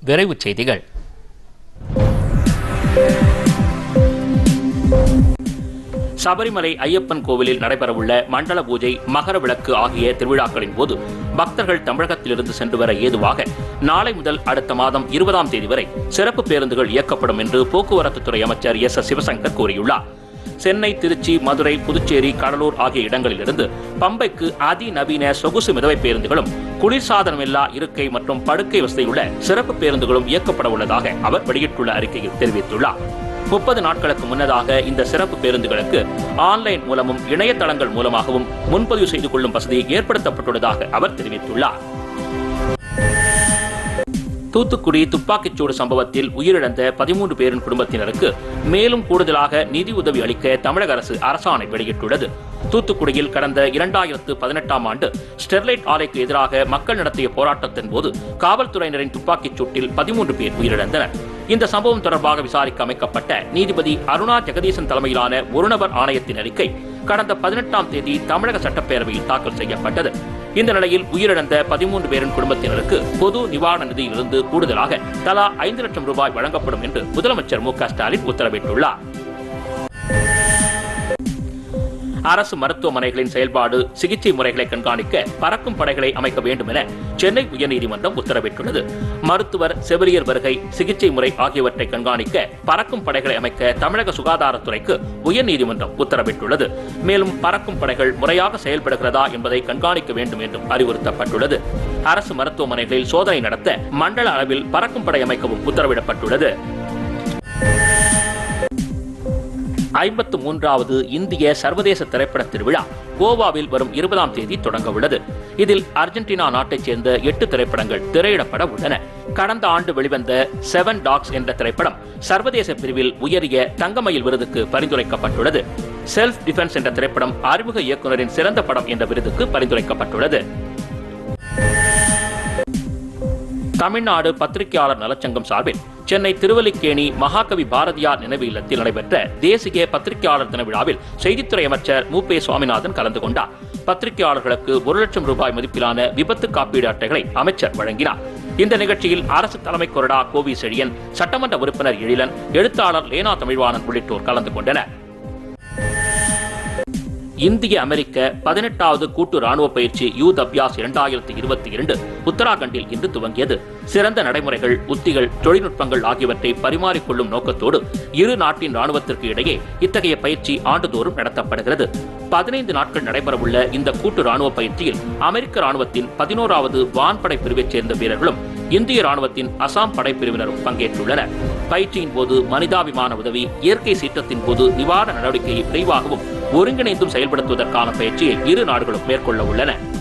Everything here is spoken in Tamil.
விரைவுச் செய்திகள் சபரிமலை ஐயப்பன் கோவிலில் நடைபெறவுள்ள மண்டல பூஜை மகர விளக்கு ஆகிய திருவிழாக்களின் போது பக்தர்கள் தமிழகத்திலிருந்து சென்று வர ஏதுவாக நாளை முதல் அடுத்த மாதம் இருபதாம் தேதி வரை சிறப்பு பேருந்துகள் இயக்கப்படும் என்று போக்குவரத்துத்துறை அமைச்சர் எஸ் எஸ் சிவசங்கர் கூறியுள்ளார் சென்னை திருச்சி மதுரை புதுச்சேரி கடலூர் ஆகிய இடங்களிலிருந்து பம்பைக்கு அதிநவீன சொகுசு மிதவை பேருந்துகளும் குளிர்சாதனமில்லா இருக்கை மற்றும் படுக்கை வசதியுள்ள சிறப்பு பேருந்துகளும் இயக்கப்பட உள்ளதாக அவர் வெளியிட்டுள்ள அறிக்கையில் தெரிவித்துள்ளார் முப்பது நாட்களுக்கு முன்னதாக இந்த சிறப்பு பேருந்துகளுக்கு ஆன்லைன் மூலமும் இணையதளங்கள் மூலமாகவும் முன்பதிவு செய்து கொள்ளும் வசதி ஏற்படுத்தப்பட்டுள்ளதாக அவர் தெரிவித்துள்ளார் தூத்துக்குடி துப்பாக்கிச்சூடு சம்பவத்தில் உயிரிழந்த பதிமூன்று பேரின் குடும்பத்தினருக்கு மேலும் கூடுதலாக நிதி உதவி அளிக்க தமிழக அரசு அரசாணை வெளியிட்டுள்ளது தூத்துக்குடியில் கடந்த இரண்டாயிரத்து பதினெட்டாம் ஆண்டு ஸ்டெர்லைட் ஆலைக்கு எதிராக மக்கள் நடத்திய போராட்டத்தின் போது காவல்துறையினரின் துப்பாக்கிச் சூட்டில் பதிமூன்று பேர் உயிரிழந்தனர் இந்த சம்பவம் தொடர்பாக விசாரிக்க அமைக்கப்பட்ட நீதிபதி அருணா ஜெகதீசன் தலைமையிலான ஒருநபர் ஆணையத்தின் அறிக்கை கடந்த பதினெட்டாம் தேதி தமிழக சட்டப்பேரவையில் தாக்கல் செய்யப்பட்டது இந்த நிலையில் உயிரிழந்த பதிமூன்று பேரின் குடும்பத்தினருக்கு பொது நிவாரண நிதியிலிருந்து கூடுதலாக தலா ஐந்து லட்சம் ரூபாய் வழங்கப்படும் என்று முதலமைச்சர் மு க ஸ்டாலின் உத்தரவிட்டுள்ளார் அரசு மருத்துவமனைகளின் செயல்பாடு சிகிச்சை முறைகளை கண்காணிக்க பறக்கும் படைகளை அமைக்க வேண்டும் என சென்னை உயர்நீதிமன்றம் உத்தரவிட்டுள்ளது மருத்துவர் செவிலியர் வருகை சிகிச்சை முறை ஆகியவற்றை கண்காணிக்க பறக்கும் படைகளை அமைக்க தமிழக சுகாதாரத்துறைக்கு உயர்நீதிமன்றம் உத்தரவிட்டுள்ளது மேலும் பறக்கும் படைகள் முறையாக செயல்படுகிறதா என்பதை கண்காணிக்க வேண்டும் என்றும் அறிவுறுத்தப்பட்டுள்ளது அரசு மருத்துவமனைகளில் சோதனை நடத்த மண்டல அளவில் பறக்கும் படை அமைக்கவும் உத்தரவிடப்பட்டுள்ளது ஐம்பத்து மூன்றாவது இந்திய சர்வதேச திரைப்பட திருவிழா கோவாவில் வரும் இருபதாம் தேதி தொடங்க உள்ளது இதில் அர்ஜென்டினா நாட்டைச் சேர்ந்த எட்டு திரைப்படங்கள் திரையிடப்பட உள்ளன கடந்த ஆண்டு வெளிவந்த செவன் டாக்ஸ் என்ற திரைப்படம் சர்வதேச பிரிவில் உயரிய தங்கமயில் விருதுக்கு பரிந்துரைக்கப்பட்டுள்ளது செல்ஃப் டிஃபென்ஸ் என்ற திரைப்படம் அறிமுக இயக்குனரின் சிறந்த படம் என்ற விருதுக்கு பரிந்துரைக்கப்பட்டுள்ளது தமிழ்நாடு பத்திரிகையாளர் நலச்சங்கம் சார்பில் சென்னை திருவல்லிக்கேணி மகாகவி பாரதியார் நினைவு இல்லத்தில் நடைபெற்ற தேசிய பத்திரிகையாளர் தின விழாவில் செய்தித்துறை அமைச்சர் மு பே சுவாமிநாதன் கலந்து கொண்டார் பத்திரிகையாளர்களுக்கு ஒரு லட்சம் ரூபாய் மதிப்பிலான விபத்து காப்பீடு அட்டைகளை அமைச்சர் வழங்கினார் இந்த நிகழ்ச்சியில் அரசு தலைமை கொறடா கோவி செழியன் சட்டமன்ற உறுப்பினர் எழிலன் எழுத்தாளர் லேனா தமிழ்வாணன் உள்ளிட்டோர் கலந்து கொண்டனர் இந்திய அமெரிக்க பதினெட்டாவது கூட்டு ராணுவ பயிற்சி யூத் அபியாஸ் இரண்டாயிரத்தி இருபத்தி இரண்டு உத்தராகண்டில் இன்று துவங்கியது சிறந்த நடைமுறைகள் உத்திகள் தொழில்நுட்பங்கள் ஆகியவற்றை பரிமாறிக்கொள்ளும் நோக்கத்தோடு இரு நாட்டின் ராணுவத்திற்கு இடையே இத்தகைய பயிற்சி ஆண்டுதோறும் நடத்தப்படுகிறது பதினைந்து நாட்கள் நடைபெறவுள்ள இந்த கூட்டு ராணுவ பயிற்சியில் அமெரிக்க ராணுவத்தின் பதினோராவது வான்படை பிரிவைச் சேர்ந்த வீரர்களும் இந்திய ராணுவத்தின் அசாம் படைப்பிரிவினரும் பங்கேற்றுள்ளனர் பயிற்சியின் போது மனிதாபிமான உதவி இயற்கை சீற்றத்தின் போது நிவாரண நடவடிக்கையை விரைவாகவும் ஒருங்கிணைந்தும் செயல்படுத்துவதற்கான பயிற்சியை இரு நாடுகளும் மேற்கொள்ள உள்ளன